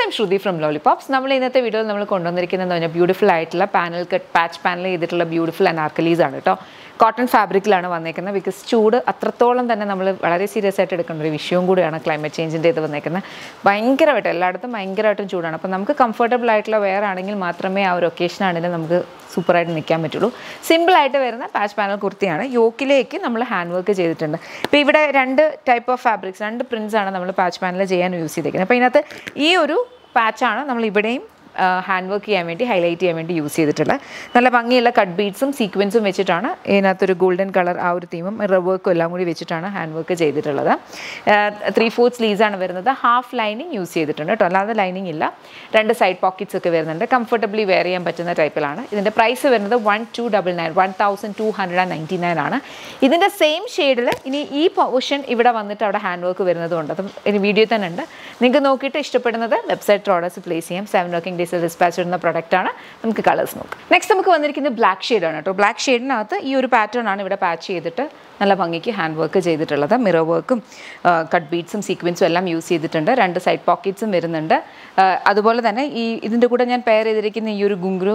friends I'm Shruti from lollipops നമ്മൾ ഇന്നത്തെ വീഡിയോയിൽ നമ്മൾ കൊണ്ടുവന്നിരിക്കുന്നത് പറഞ്ഞാൽ ബ്യൂട്ടിഫുൾ ആയിട്ടുള്ള പാനൽ കട്ട് പാച്ച് പാനൽ ചെയ്തിട്ടുള്ള ബ്യൂട്ടിഫുൾ അനാർക്കലീസ് ആണ് കേട്ടോ കോട്ടൺ ഫാബ്രിക്കിലാണ് വന്നേക്കുന്നത് ബിക്കോസ് ചൂട് അത്രത്തോളം തന്നെ നമ്മൾ വളരെ സീരിയസ് ആയിട്ട് എടുക്കേണ്ട ഒരു വിഷയവും കൂടിയാണ് ക്ലൈമറ്റ് ചേഞ്ചിൻ്റെ ഇത് വന്നേക്കുന്നത് ഭയങ്കരമായിട്ട് എല്ലായിടത്തും ഭയങ്കരമായിട്ടും ചൂടാണ് അപ്പോൾ നമുക്ക് കംഫർട്ടബിൾ ആയിട്ടുള്ള വെയർ ആണെങ്കിൽ മാത്രമേ ആ ഒരു ഒക്കേഷൻ ആണെങ്കിൽ നമുക്ക് സൂപ്പറായിട്ട് നിൽക്കാൻ പറ്റുള്ളൂ സിമ്പിളായിട്ട് വരുന്ന പാച്ച് പാനൽ കുർത്തിയാണ് യോക്കിലേക്ക് നമ്മൾ ഹാൻഡ് വർക്ക് ചെയ്തിട്ടുണ്ട് ഇപ്പോൾ ഇവിടെ രണ്ട് ടൈപ്പ് ഓഫ് ഫാബ്രിക്സ് രണ്ട് പ്രിൻസ് ആണ് നമ്മൾ പാച്ച് പാനൽ ചെയ്യാൻ യൂസ് ചെയ്തിരിക്കുന്നത് അപ്പോൾ ഇതിനകത്ത് ഈ ഒരു പാച്ചാണ് നമ്മൾ ഇവിടെയും ഹാൻഡ് വർക്ക് ചെയ്യാൻ വേണ്ടി ഹൈലൈറ്റ് ചെയ്യാൻ വേണ്ടി യൂസ് ചെയ്തിട്ടുള്ളത് നല്ല ഭംഗിയുള്ള കട്ട് ബീഡ്സും സീക്വൻസും വെച്ചിട്ടാണ് ഇതിനകത്തൊരു ഗോൾഡൻ കളർ ആ ഒരു തീമും മിറർ വർക്കും എല്ലാം കൂടി വെച്ചിട്ടാണ് ഹാൻഡ് വർക്ക് ചെയ്തിട്ടുള്ളത് ത്രീ ഫോർത്ത് സ്ലീവ്സ് ആണ് വരുന്നത് ഹാഫ് ലൈനിങ് യൂസ് ചെയ്തിട്ടുണ്ട് കേട്ടോ അല്ലാതെ ലൈനിങ് ഇല്ല രണ്ട് സൈഡ് പോക്കറ്റ്സ് ഒക്കെ വരുന്നുണ്ട് കംഫർട്ടബിളി വെയർ ചെയ്യാൻ പറ്റുന്ന ടൈപ്പിലാണ് ഇതിൻ്റെ പ്രൈസ് വരുന്നത് one two double nine one thousand two hundred and ninety nine ആണ് ഇതിൻ്റെ സെയിം ഷെയ്ഡിൽ ഇനി ഈ പോർഷൻ ഇവിടെ വന്നിട്ട് അവിടെ ഹാൻഡ് വർക്ക് വരുന്നതുകൊണ്ട് അത് ഇനി വീഡിയോ തന്നെ ഉണ്ട് നിങ്ങൾക്ക് നോക്കിയിട്ട് ഇഷ്ടപ്പെടുന്നത് വെബ്സൈറ്റ് ഓർഡേഴ്സ് പ്ലേസ് ചെയ്യാം സെവൻ വർക്കിംഗ് ഡേയ്സിൽ ഡിസ്പാച്ച് വരുന്ന പ്രൊഡക്റ്റ് ആണ് നമുക്ക് കളേഴ്സ് നോക്കാം നെക്സ്റ്റ് നമുക്ക് വന്നിരിക്കുന്നത് ബ്ലാക്ക് ഷെയ്ഡാണ് കേട്ടോ ബ്ലാക്ക് ഷെയ്ഡിനകത്ത് ഈ ഒരു പാറ്റേൺ ആണ് ഇവിടെ പാച്ച് ചെയ്തിട്ട് നല്ല ഭംഗിക്ക് ഹാൻഡ് വർക്ക് ചെയ്തിട്ടുള്ളത് മിറർ വർക്കും കട്ട് ബീഡ്സും സീക്വൻസും എല്ലാം യൂസ് ചെയ്തിട്ടുണ്ട് രണ്ട് സൈഡ് പോക്കറ്റ്സും വരുന്നുണ്ട് ആ, അതുപോലെ തന്നെ ഈ ഇതിൻ്റെ കൂടെ ഞാൻ പെയർ ചെയ്തിരിക്കുന്ന ഈ ഒരു ഗുങ്ക്രു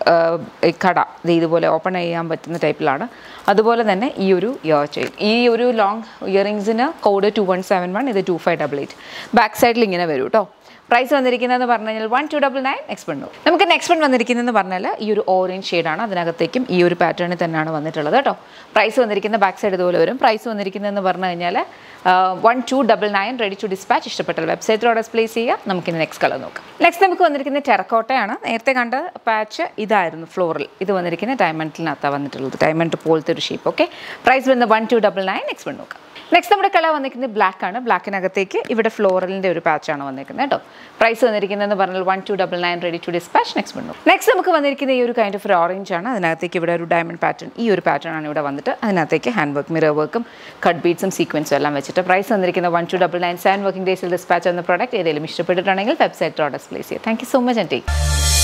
ഈ കട ഇത് ഇതുപോലെ ഓപ്പൺ ചെയ്യാൻ പറ്റുന്ന ടൈപ്പിലാണ് അതുപോലെ തന്നെ ഈ ഒരു ഇയർ ചെയിൻ ഈ ഒരു ലോങ് ഇയറിങ്സിന് code two one seven one ഇത് two five double eight back സൈഡിൽ ഇങ്ങനെ വരും കേട്ടോ പ്രൈസ് വന്നിരിക്കുന്നതെന്ന് പറഞ്ഞു കഴിഞ്ഞാൽ one two double nine next one നമുക്ക് നെക്സ്റ്റ് വൺ വന്നിരിക്കുന്നതെന്ന് പറഞ്ഞാൽ ഈ ഒരു ഓറഞ്ച് ഷെയ്ഡാണ് അതിനകത്തേക്കും ഈ ഒരു പാറ്റേണിൽ തന്നെയാണ് വന്നിട്ടുള്ളത് കേട്ടോ പ്രൈസ് വന്നിരിക്കുന്ന ബാക്ക് സൈഡ് ഇതുപോലെ വരും പ്രൈസ് വന്നിരിക്കുന്നതെന്ന് പറഞ്ഞു കഴിഞ്ഞാൽ one two double nine ready to dispatch ഇഷ്ടപ്പെട്ട വെബ്സൈറ്റിൽ ഓർഡർ പ്ലേസ് ചെയ്യുക നമുക്കിനി നെക്സ്റ്റ് കളർ നോക്കാം നെക്സ്റ്റ് നമുക്ക് വന്നിരിക്കുന്നത് ടെറക്കോട്ടയാണ് നേരത്തെ കണ്ട പാച്ച് ഇതായിരുന്നു ഫ്ലോറിൽ ഇത് വന്നിരിക്കുന്ന ഡയമണ്ടിനകത്താണ് വന്നിട്ടുള്ളത് ഡയമണ്ട് പോലത്തെ ഒരു ഷേപ്പ് ഓക്കെ പ്രൈസ് വരുന്നത് one two double nine next one നോക്കാം നെക്സ്റ്റ് നമ്മുടെ കളർ വന്നിരിക്കുന്നത് ബ്ലാക്ക് ആണ് ബ്ലാക്കിനകത്തേക്ക് ഇവിടെ ഫ്ലോറലിൻ്റെ ഒരു പാച്ചാണ് വന്നിരിക്കുന്നത് കേട്ടോ പ്രൈസ് വന്നിരിക്കുന്നതെന്ന് പറഞ്ഞാൽ one two double nine ready to dispatch next one next നമുക്ക് വന്നിരിക്കുന്ന ഈ ഒരു കൈൻഡ് ഓഫ് ഒരു ഓറഞ്ച് ആണ് അതിനകത്തേക്ക് ഇവിടെ ഒരു ഡയമണ്ട് പാറ്റേൺ ഈ ഒരു പാറ്റേൺ ആണ് ഇവിടെ വന്നിട്ട് അതിനകത്തേക്ക് ഹാൻഡ് വർക്ക് മിറർ വർക്കും കട്ട് ബീഡ്സും സീക്വൻസും എല്ലാം വെച്ചിട്ട് പ്രൈസ് വന്നിരിക്കുന്ന one two double nine seven working ഡേയ്സിൽ ഡിസ്പാച്ച് എന്ന പ്രോഡക്റ്റ് ഏതെങ്കിലും ഇഷ്ടപ്പെട്ടിട്ടുണ്ടെങ്കിൽ വെബ്സൈറ്റ് ഓർഡർ പ്ലേസ് ചെയ്യുക thank you so much anti